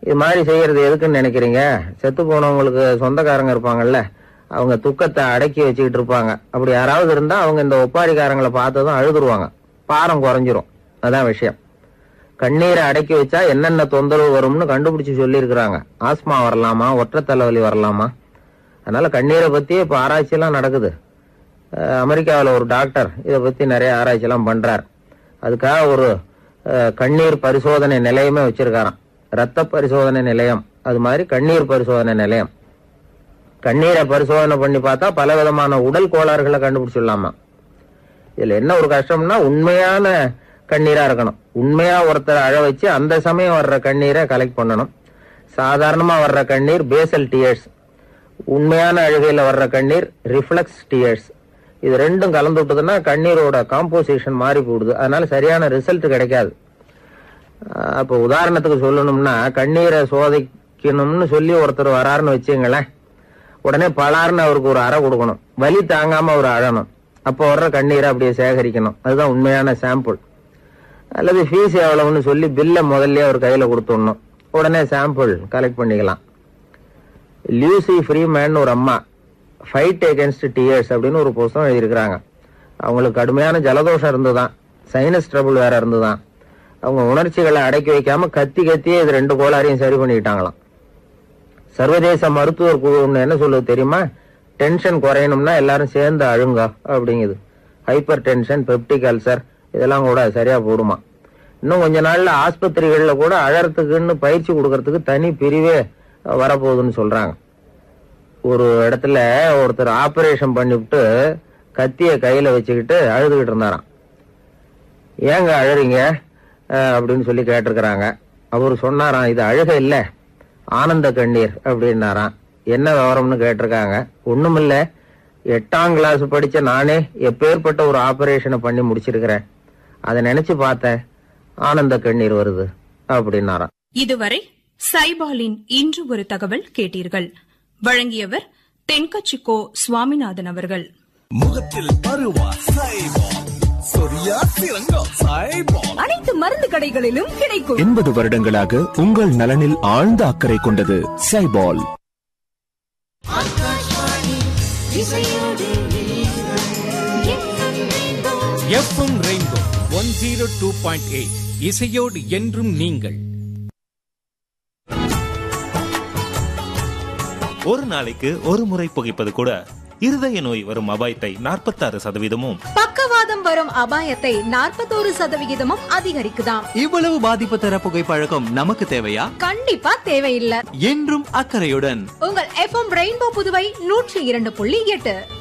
இது மாதிரி செய்யறது எதுக்குன்னு நினைக்கிறீங்க செத்து போனவங்களுக்கு சொந்தக்காரங்க இருப்பாங்கல்ல அவங்க துக்கத்தை அடக்கி வச்சுக்கிட்டு இருப்பாங்க அப்படி யாராவது இருந்தா அவங்க இந்த ஒப்பாரிக்காரங்களை பார்த்ததும் அழுதுருவாங்க பாரம் குறைஞ்சிரும் அதான் விஷயம் கண்ணீரை அடக்கி வச்சா என்னென்ன தொந்தரவு வரும்னு கண்டுபிடிச்சு சொல்லியிருக்கிறாங்க ஆஸ்மா வரலாமா ஒற்றை தலைவலி வரலாமா அதனால கண்ணீரை பத்தி இப்ப ஆராய்ச்சி எல்லாம் நடக்குது அஹ் அமெரிக்காவுல ஒரு டாக்டர் இதை பத்தி நிறைய ஆராய்ச்சி எல்லாம் பண்றார் அதுக்காக ஒரு அஹ், கண்ணீர் பரிசோதனை நிலையமே வச்சிருக்காராம் ரத்த பரிசோதனை நிலையம் அது மாதிரி கண்ணீர் பரிசோதனை நிலையம் கண்ணீரை பரிசோதனை பண்ணி பார்த்தா பல விதமான உடல் கோளாறுகளை கண்டுபிடிச்சிடலாமா இதுல என்ன ஒரு கஷ்டம்னா உண்மையான கண்ணீரா இருக்கணும் உண்மையா ஒருத்தர் அழ வச்சு அந்த சமயம் வர்ற கண்ணீரை கலெக்ட் பண்ணணும் சாதாரணமா வர்ற கண்ணீர் பேசல் டியர்ஸ் உண்மையான அழுகையில வர்ற கண்ணீர் ரிஃப்ளெக்ஸ் டியர்ஸ் இது ரெண்டும் கலந்து விட்டதுன்னா கண்ணீரோட காம்போசிஷன் மாறி போடுது அதனால சரியான ரிசல்ட் கிடைக்காது அஹ் அப்போ உதாரணத்துக்கு சொல்லணும்னா கண்ணீரை சோதிக்கணும்னு சொல்லி ஒருத்தர் வராருன்னு வச்சுங்களேன் உடனே பலார்னு அவருக்கு ஒரு அறை கொடுக்கணும் வலி தாங்காம அவர் அழணும் அப்போ வர்ற கண்ணீரை அப்படியே சேகரிக்கணும் அதுதான் உண்மையான சாம்பிள் அல்லது ஃபீஸ் எவ்வளவுன்னு சொல்லி பில்லை முதல்ல அவர் கையில கொடுத்துடணும் உடனே சாம்பிள் கலெக்ட் பண்ணிக்கலாம் லியூசி ஃப்ரீமேன் ஒரு அம்மா ஃபைட் அகேன்ஸ்ட் டியர்ஸ் அப்படின்னு ஒரு புத்தகம் எழுதியிருக்கிறாங்க அவங்களுக்கு கடுமையான ஜலதோஷம் இருந்துதான் சைனஸ் ட்ரபிள் வேற இருந்துதான் அவங்க உணர்ச்சிகளை அடக்கி வைக்காம கத்தி கத்தியே இது ரெண்டு கோளாறையும் சரி பண்ணிக்கிட்டாங்களாம் சர்வதேச மருத்துவர் குழு ஒண்ணு என்ன சொல்லுது தெரியுமா டென்ஷன் குறையணும்னா எல்லாரும் சேர்ந்து அழுங்க அப்படிங்குது ஹைப்பர் டென்ஷன் பெப்டிக் அல்சர் இதெல்லாம் கூட சரியா போடுமா இன்னும் கொஞ்ச நாள்ல ஆஸ்பத்திரிகள்ல கூட அழறதுக்குன்னு பயிற்சி கொடுக்கறதுக்கு தனி பிரிவே வரப்போகுதுன்னு சொல்றாங்க ஒரு இடத்துல ஒருத்தர் ஆபரேஷன் பண்ணிவிட்டு கத்திய கையில வச்சுக்கிட்டு அழுதுகிட்டு இருந்தாராம் ஏங்க அழறீங்க அஹ், அப்படின்னு சொல்லி கேட்டிருக்கிறாங்க அவர் சொன்னாராம் இது அழுக இல்ல ஆனந்த கண்ணீர் அப்படின்னாராம் என்ன விவரம்னு கேட்டிருக்காங்க ஒண்ணுமில்ல எட்டாம் கிளாஸ் படிச்ச நானே எப்பேற்பட்ட ஒரு ஆபரேஷனை பண்ணி முடிச்சிருக்கிறேன் அதை நினைச்சு பார்த்தேன் ஆனந்த கண்ணீர் வருது அப்படின்னாராம் இதுவரை சைபாலின் இன்று ஒரு தகவல் கேட்டீர்கள் வழங்கியவர் தென்கச்சிக்கோ சுவாமிநாதன் அவர்கள் முகத்தில் பருவா சைபால் சொரியா சிறங்கா சைபால் அனைத்து மருந்து கடைகளிலும் கிடைக்கும் எண்பது வருடங்களாக உங்கள் நலனில் ஆழ்ந்த அக்கறை கொண்டது Saibol FM rainbow one zero two point eight இசையோடு என்றும் நீங்கள் ஒரு நாளைக்கு ஒரு முறை புகைப்பது கூட இருதய நோய் வரும் அபாயத்தை நாற்பத்தாறு சதவீதமும் பக்கவாதம் வரும் அபாயத்தை நாற்பத்தோரு சதவிகிதமும் அதிகரிக்குதாம் இவ்வளவு பாதிப்பு தர புகைப்பழக்கம் நமக்கு தேவையா கண்டிப்பா தேவையில்லை என்றும் அக்கறையுடன் உங்கள் எஃப்எம் ரெயின்போ புதுவை நூற்றி இரண்டு புள்ளி எட்டு